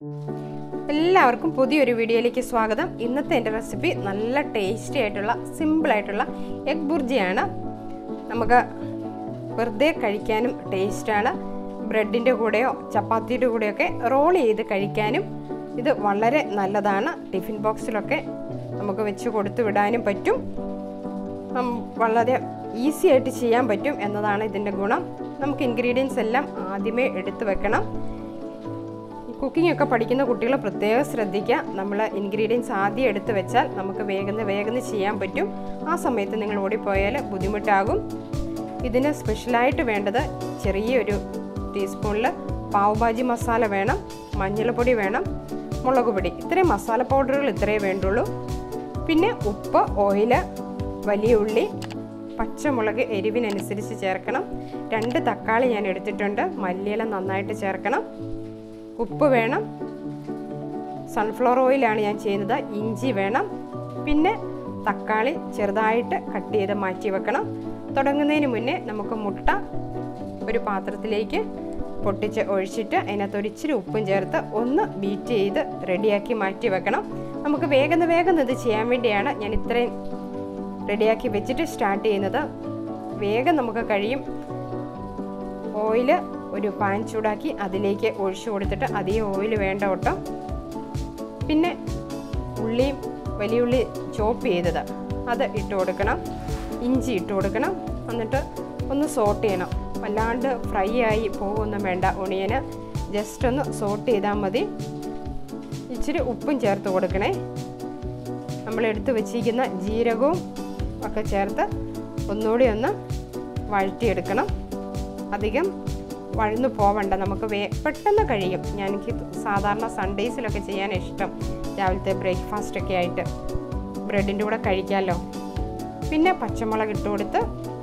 എല്ലാവർക്കും പുതിയൊരു വീഡിയോയിലേക്ക് സ്വാഗതം ഇന്നത്തെ എൻ്റെ റെസിപ്പി നല്ല ടേസ്റ്റി ആയിട്ടുള്ള സിമ്പിൾ ആയിട്ടുള്ള എഗ് ബുർജിയാണ് നമുക്ക് വെറുതെ കഴിക്കാനും ടേസ്റ്റാണ് ബ്രെഡിൻ്റെ കൂടെയോ ചപ്പാത്തിയുടെ കൂടെയൊക്കെ റോൾ ചെയ്ത് കഴിക്കാനും ഇത് വളരെ നല്ലതാണ് ടിഫിൻ ബോക്സിലൊക്കെ നമുക്ക് വെച്ച് കൊടുത്തു വിടാനും പറ്റും വളരെ ഈസി ആയിട്ട് ചെയ്യാൻ പറ്റും എന്നതാണ് ഇതിൻ്റെ ഗുണം നമുക്ക് ഇൻഗ്രീഡിയൻസ് എല്ലാം ആദ്യമേ എടുത്തു വെക്കണം കുക്കിംഗ് ഒക്കെ പഠിക്കുന്ന കുട്ടികൾ പ്രത്യേകം ശ്രദ്ധിക്കുക നമ്മൾ ഇൻഗ്രീഡിയൻസ് ആദ്യം എടുത്ത് വെച്ചാൽ നമുക്ക് വേഗം വേഗം ചെയ്യാൻ പറ്റും ആ സമയത്ത് നിങ്ങൾ ഓടിപ്പോയാൽ ബുദ്ധിമുട്ടാകും ഇതിന് സ്പെഷ്യലായിട്ട് വേണ്ടത് ചെറിയൊരു ടീസ്പൂണിൽ പാവുഭാജി മസാല വേണം മഞ്ഞൾപ്പൊടി വേണം മുളക് പൊടി ഇത്രയും മസാല പൗഡറുകൾ ഇത്രയേ വേണ്ടുള്ളൂ പിന്നെ ഉപ്പ് ഓയില് വലിയ ഉള്ളി പച്ചമുളക് എരിവിനനുസരിച്ച് ചേർക്കണം രണ്ട് തക്കാളി ഞാൻ എടുത്തിട്ടുണ്ട് മല്ലിയില നന്നായിട്ട് ചേർക്കണം ഉപ്പ് വേണം സൺഫ്ലവർ ഓയിലാണ് ഞാൻ ചെയ്യുന്നത് ഇഞ്ചി വേണം പിന്നെ തക്കാളി ചെറുതായിട്ട് കട്ട് ചെയ്ത് മാറ്റി വെക്കണം തുടങ്ങുന്നതിന് മുന്നേ നമുക്ക് മുട്ട ഒരു പാത്രത്തിലേക്ക് പൊട്ടിച്ച് ഒഴിച്ചിട്ട് അതിനകത്ത് ഒരു ഇച്ചിരി ഉപ്പും ചേർത്ത് ഒന്ന് ബീറ്റ് ചെയ്ത് റെഡിയാക്കി മാറ്റി വെക്കണം നമുക്ക് വേഗം വേഗം ഇത് ചെയ്യാൻ വേണ്ടിയാണ് ഞാൻ ഇത്രയും റെഡിയാക്കി വെച്ചിട്ട് സ്റ്റാർട്ട് ചെയ്യുന്നത് വേഗം നമുക്ക് കഴിയും ഓയില് ഒരു പാൻ ചൂടാക്കി അതിലേക്ക് ഒഴിച്ചു കൊടുത്തിട്ട് അധികം ഓയിൽ വേണ്ട കേട്ടോ പിന്നെ ഉള്ളിയും വലിയ ഉള്ളി ചോപ്പ് ചെയ്തത് അത് ഇട്ട് കൊടുക്കണം ഇഞ്ചി ഇട്ട് കൊടുക്കണം എന്നിട്ട് ഒന്ന് സോട്ട് ചെയ്യണം വല്ലാണ്ട് ഫ്രൈ ആയി പോകുമൊന്നും വേണ്ട ഒണിയന് ജസ്റ്റ് ഒന്ന് സോട്ട് ചെയ്താൽ മതി ഇച്ചിരി ഉപ്പും ചേർത്ത് കൊടുക്കണേ നമ്മൾ എടുത്ത് വെച്ചിരിക്കുന്ന ജീരകവും ഒക്കെ ചേർത്ത് ഒന്നുകൂടി ഒന്ന് വഴറ്റിയെടുക്കണം അധികം വഴന്നു പോവണ്ട നമുക്ക് വേ പെട്ടെന്ന് കഴിയും ഞാൻ എനിക്ക് സാധാരണ സൺഡേസിലൊക്കെ ചെയ്യാൻ ഇഷ്ടം രാവിലത്തെ ബ്രേക്ക്ഫാസ്റ്റ് ഒക്കെ ആയിട്ട് ബ്രെഡിൻ്റെ കൂടെ കഴിക്കാമല്ലോ പിന്നെ പച്ചമുളക് ഇട്ട് കൊടുത്ത്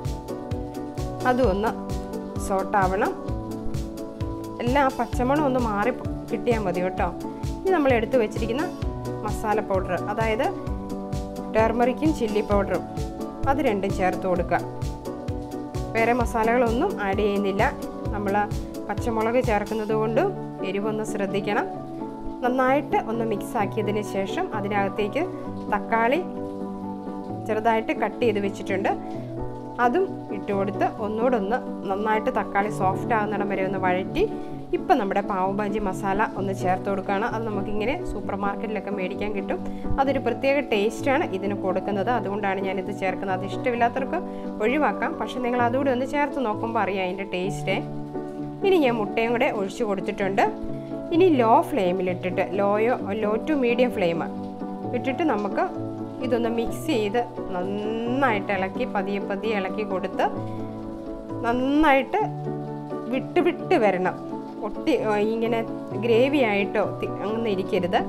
അതും ഒന്ന് സോട്ടാവണം എല്ലാം ആ പച്ചമണം ഒന്ന് മാറി കിട്ടിയാൽ മതി കേട്ടോ ഇനി നമ്മൾ എടുത്തു വെച്ചിരിക്കുന്ന മസാല പൗഡർ അതായത് ടർമറിക്കും ചില്ലി പൗഡറും അത് രണ്ടും ചേർത്ത് കൊടുക്കുക വേറെ മസാലകളൊന്നും ആഡ് ചെയ്യുന്നില്ല നമ്മൾ പച്ചമുളക് ചേർക്കുന്നത് കൊണ്ട് എരിവൊന്ന് ശ്രദ്ധിക്കണം നന്നായിട്ട് ഒന്ന് മിക്സ് ആക്കിയതിന് ശേഷം അതിനകത്തേക്ക് തക്കാളി ചെറുതായിട്ട് കട്ട് ചെയ്ത് വെച്ചിട്ടുണ്ട് അതും ഇട്ട് കൊടുത്ത് ഒന്നുകൂടെ ഒന്ന് നന്നായിട്ട് തക്കാളി സോഫ്റ്റ് ആകുന്നിടം വരെ ഒന്ന് വഴറ്റി ഇപ്പം നമ്മുടെ പാവുഭാജി മസാല ഒന്ന് ചേർത്ത് കൊടുക്കുകയാണ് അത് നമുക്കിങ്ങനെ സൂപ്പർ മാർക്കറ്റിലൊക്കെ മേടിക്കാൻ കിട്ടും അതൊരു പ്രത്യേക ടേസ്റ്റാണ് ഇതിന് കൊടുക്കുന്നത് അതുകൊണ്ടാണ് ഞാനിത് ചേർക്കുന്നത് അത് ഇഷ്ടമില്ലാത്തവർക്ക് ഒഴിവാക്കാം പക്ഷെ നിങ്ങൾ അതുകൂടി ഒന്ന് ചേർത്ത് നോക്കുമ്പോൾ അറിയാം അതിൻ്റെ ടേസ്റ്റ് ഇനി ഞാൻ മുട്ടയും കൂടെ ഒഴിച്ചു കൊടുത്തിട്ടുണ്ട് ഇനി ലോ ഫ്ലെയിമിലിട്ടിട്ട് ലോയോ ലോ ടു മീഡിയം ഫ്ലെയിം ഇട്ടിട്ട് നമുക്ക് ഇതൊന്ന് മിക്സ് ചെയ്ത് നന്നായിട്ട് ഇളക്കി പതിയെ പതിയെ ഇളക്കി കൊടുത്ത് നന്നായിട്ട് വിട്ട് വിട്ട് വരണം ഒട്ടി ഇങ്ങനെ ഗ്രേവി ആയിട്ടോ അങ്ങനെ ഇരിക്കരുത്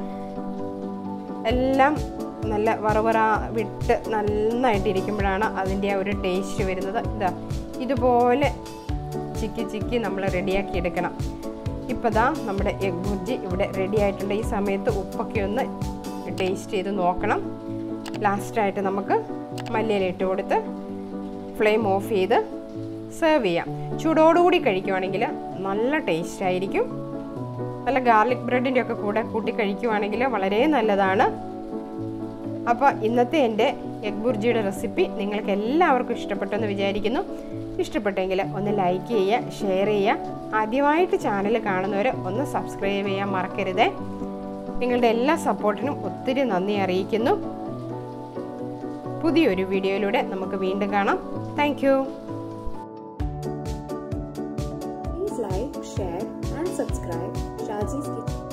എല്ലാം നല്ല വറവറ വിട്ട് നന്നായിട്ട് ഇരിക്കുമ്പോഴാണ് അതിൻ്റെ ആ ഒരു ടേസ്റ്റ് വരുന്നത് ഇതാ ഇതുപോലെ ചിക്കി ചിക്കി നമ്മൾ റെഡിയാക്കി എടുക്കണം ഇപ്പോൾ ദാ നമ്മുടെ എഗ് ബുർജി ഇവിടെ റെഡി ആയിട്ടുണ്ട് ഈ സമയത്ത് ഉപ്പൊക്കെ ഒന്ന് ടേസ്റ്റ് ചെയ്ത് നോക്കണം ലാസ്റ്റായിട്ട് നമുക്ക് മല്ലിയില ഇട്ട് കൊടുത്ത് ഫ്ലെയിം ഓഫ് ചെയ്ത് സെർവ് ചെയ്യാം ചൂടോടുകൂടി കഴിക്കുവാണെങ്കിൽ നല്ല ടേസ്റ്റ് ആയിരിക്കും നല്ല ഗാർലിക് ബ്രെഡിൻ്റെ ഒക്കെ കൂടെ കൂട്ടി കഴിക്കുവാണെങ്കിൽ വളരെ നല്ലതാണ് അപ്പോൾ ഇന്നത്തെ എൻ്റെ എഗ് ബുർജിയുടെ റെസിപ്പി നിങ്ങൾക്ക് എല്ലാവർക്കും ഇഷ്ടപ്പെട്ടെന്ന് വിചാരിക്കുന്നു ഇഷ്ടപ്പെട്ടെങ്കിൽ ഒന്ന് ലൈക്ക് ചെയ്യുക ഷെയർ ചെയ്യുക ആദ്യമായിട്ട് ചാനൽ കാണുന്നവർ ഒന്ന് സബ്സ്ക്രൈബ് ചെയ്യാൻ മറക്കരുതേ നിങ്ങളുടെ എല്ലാ സപ്പോർട്ടിനും ഒത്തിരി നന്ദി അറിയിക്കുന്നു പുതിയൊരു വീഡിയോയിലൂടെ നമുക്ക് വീണ്ടും കാണാം thank you Please like, share and subscribe Shaji's Kitchen.